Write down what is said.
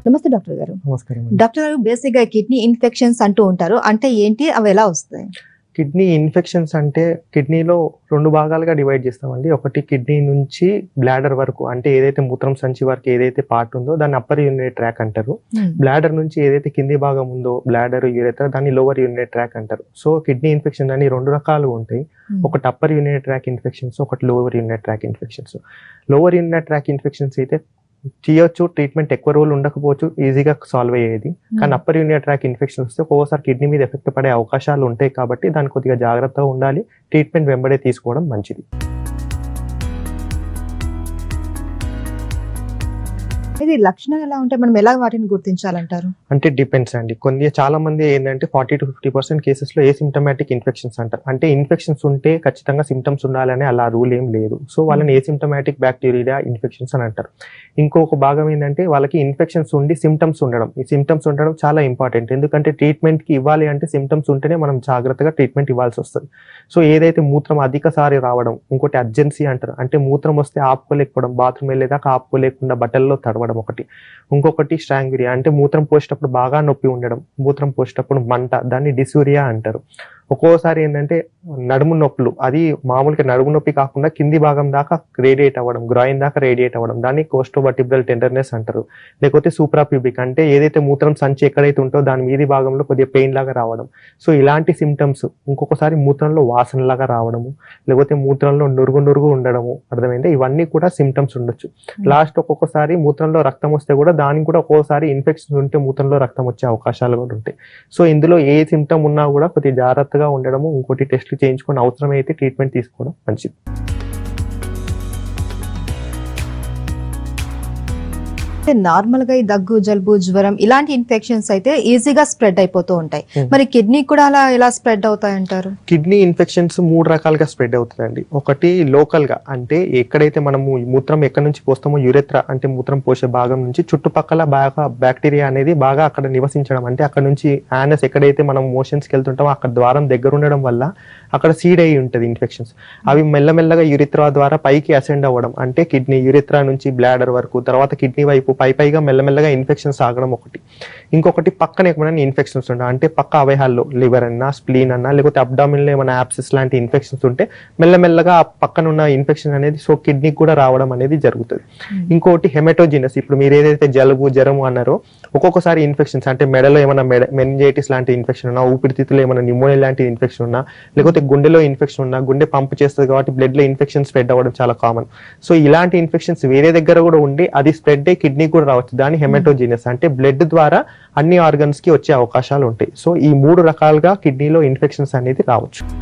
నమస్తే డాక్టర్ గారు నమస్కారం అండి. డాక్టర్ గారు బేసిక్ గా కిడ్నీ ఇన్ఫెక్షన్స్ అంటూ ఉంటారు అంటే ఏంటి అవి ఎలా వస్తాయి కిడ్నీ ఇన్ఫెక్షన్స్ అంటే కిడ్నీలో రెండు భాగాలుగా డివైడ్ చేస్తామండి ఒకటి కిడ్నీ నుంచి బ్లాడర్ వరకు అంటే ఏదైతే మూత్రం సంచి వరకు ఏదైతే పార్ట్ ఉందో దాన్ని అప్పర్ యూరినరీ ట్రాక్ అంటారు బ్లాడర్ నుంచి ఏదైతే కింది భాగం ఉందో బ్లాడర్ యూరేటర్ దాన్ని లోవర్ యూరినరీ ట్రాక్ అంటారు సో కిడ్నీ ఇన్ఫెక్షన్ అని రెండు రకాలు ఉంటాయి ఒకటి అప్పర్ యూరినరీ ట్రాక్ ఇన్ఫెక్షన్స్ ఒకటి lower urinary tract infections lower urinary tract infections అయితే చేయొచ్చు ట్రీట్మెంట్ ఎక్కువ రోజులు ఉండకపోవచ్చు ఈజీగా సాల్వ్ అయ్యేది కానీ అప్పర్ యూనియర్ ట్రాక్ ఇన్ఫెక్షన్ వస్తే ఒక్కోసారి కిడ్నీ మీద ఎఫెక్ట్ పడే అవకాశాలు ఉంటాయి కాబట్టి దాన్ని కొద్దిగా జాగ్రత్తగా ఉండాలి ట్రీట్మెంట్ వెంబడే తీసుకోవడం మంచిది ఇది లక్షణాలు ఎలా ఉంటాయి మనం ఎలా వాటిని గుర్తించాలంటారు అంటే డిపెండ్స్ అండి కొన్ని చాలా మంది ఏంటంటే ఫార్టీ టు ఫిఫ్టీ పర్సెంట్ కేసెస్లో ఏ సిమ్టమాటిక్ ఇన్ఫెక్షన్స్ అంటారు అంటే ఇన్ఫెక్షన్స్ ఉంటే ఖచ్చితంగా సిమ్టమ్స్ ఉండాలని అలా రూల్ ఏం లేదు సో వాళ్ళని ఏ సిమ్టమాటిక్ బ్యాక్టీరియా ఇన్ఫెక్షన్స్ అని అంటారు ఇంకొక భాగం ఏంటంటే వాళ్ళకి ఇన్ఫెక్షన్స్ ఉండి సిమ్టమ్స్ ఉండడం ఈ సిమ్టమ్స్ ఉండడం చాలా ఇంపార్టెంట్ ఎందుకంటే ట్రీట్మెంట్కి ఇవ్వాలి అంటే సిమ్టమ్స్ ఉంటేనే మనం జాగ్రత్తగా ట్రీట్మెంట్ ఇవ్వాల్సి వస్తుంది సో ఏదైతే మూత్రం అధికసారి రావడం ఇంకోటి అర్జెన్సీ అంటారు అంటే మూత్రం వస్తే ఆపుకోలేకపోవడం బాత్రూమ్ వెళ్ళేదాకా ఆపుకోలేకుండా బట్టల్లో తడవడం ఒకటి ఇంకొకటి స్ట్రాంగ్యూరియా అంటే మూత్రం పోసేటప్పుడు బాగా నొప్పి ఉండడం మూత్రం పోసేటప్పుడు మంట దాన్ని డిసూరియా అంటారు ఒక్కోసారి ఏంటంటే నడుము నొప్పులు అది మామూలుగా నడుము నొప్పి కాకుండా కింది భాగం దాకా రేడియేట్ అవ్వడం గ్రాయిన్ దాకా రేడియేట్ అవ్వడం దాన్ని కోస్టోవర్టిబ్రల్ టెండర్నెస్ అంటారు లేకపోతే సూప్రాప్యూబిక్ అంటే ఏదైతే మూత్రం సంచి ఎక్కడైతే ఉంటో దాని మీది భాగంలో కొద్దిగా పెయిన్ లాగా రావడం సో ఇలాంటి సిమ్టమ్స్ ఇంకొకసారి మూత్రంలో వాసన లాగా రావడము లేకపోతే మూత్రంలో నురుగు నురుగు ఉండడము అర్థమైంది ఇవన్నీ కూడా సిమ్టమ్స్ ఉండొచ్చు లాస్ట్ ఒక్కొక్కసారి మూత్రంలో రక్తం వస్తే కూడా దానికి కూడా ఒక్కోసారి ఇన్ఫెక్షన్ ఉంటే మూత్రంలో రక్తం వచ్చే అవకాశాలు కూడా ఉంటాయి సో ఇందులో ఏ సిమ్టమ్ ఉన్నా కూడా కొద్దిగా జాగ్రత్తగా ఉండడము ఇంకోటి టెస్ట్లు చేయించుకొని అవసరమైతే ట్రీట్మెంట్ తీసుకోవడం మంచిది నార్మల్ గా ఈ దగ్గు జలుబు జ్వరం ఇలాంటి ఇన్ఫెక్షన్స్ అయితే ఈజీగా స్ప్రెడ్ అయిపోతూ ఉంటాయి Hmm. మరి కిడ్నీ కూడా అలా ఎలా స్ప్రెడ్ అవుతాయి అంటారు కిడ్నీ ఇన్ఫెక్షన్స్ మూడు రకాలుగా స్ప్రెడ్ అవుతుందండి ఒకటి లోకల్ గా అంటే ఎక్కడైతే మనము ఈ మూత్రం ఎక్కడి నుంచి పోస్తామో యురెత్ర అంటే మూత్రం పోసే భాగం నుంచి చుట్టుపక్కల బాగా బ్యాక్టీరియా అనేది బాగా అక్కడ నివసించడం అంటే అక్కడ నుంచి యానస్ ఎక్కడైతే మనం మోషన్స్కి వెళ్తుంటామో అక్కడ ద్వారం దగ్గర ఉండడం వల్ల అక్కడ సీడ్ అయి ఉంటుంది ఇన్ఫెక్షన్స్ అవి మెల్లమెల్లగా యురిత్రా ద్వారా పైకి అసెండ్ అవ్వడం అంటే కిడ్నీ యురిత్రా నుంచి బ్లాడర్ వరకు తర్వాత కిడ్నీ వైపు పై పైగా మెల్లమెల్లగా ఇన్ఫెక్షన్స్ ఆగడం ఒకటి ఇంకొకటి పక్కన ఏమైనా ఇన్ఫెక్షన్స్ ఉండే అంటే పక్క అవయహాల్లో లివర్ అన్నా స్ప్లీన్ అన్నా లేకపోతే అబ్డామిన్లో ఏమైనా యాప్సిస్ లాంటి ఇన్ఫెక్షన్స్ ఉంటే మెల్లమెల్లగా ఆ పక్కన ఉన్న ఇన్ఫెక్షన్ అనేది సో కిడ్నీకి కూడా రావడం అనేది జరుగుతుంది ఇంకోటి హెమటోజినస్ ఇప్పుడు మీరు ఏదైతే జలుబు జ్వరము అన్నారో ఒక్కొక్కసారి ఇన్ఫెక్షన్స్ అంటే మెడలో ఏమైనా మెడ మెనింజైటిస్ లాంటి ఇన్ఫెక్షన్ ఉన్నా ఊపిరితిత్తులో ఏమైనా న్యూమోనియా లాంటి ఇన్ఫెక్షన్ ఉన్నా లేకపోతే గుండెలో ఇన్ఫెక్షన్ ఉన్నా గుండె పంప్ చేస్తుంది కాబట్టి బ్లడ్ లో ఇన్ఫెక్షన్ స్ప్రెడ్ అవ్వడం చాలా కామన్ సో ఇలాంటి ఇన్ఫెక్షన్స్ వేరే దగ్గర కూడా ఉండి అది స్ప్రెడ్ అయ్యి కిడ్నీ కూడా రావచ్చు దాని హెమటోజినస్ అంటే బ్లడ్ ద్వారా అన్ని ఆర్గన్స్ కి వచ్చే అవకాశాలు ఉంటాయి సో ఈ మూడు రకాలుగా కిడ్నీలో ఇన్ఫెక్షన్స్ అనేది రావచ్చు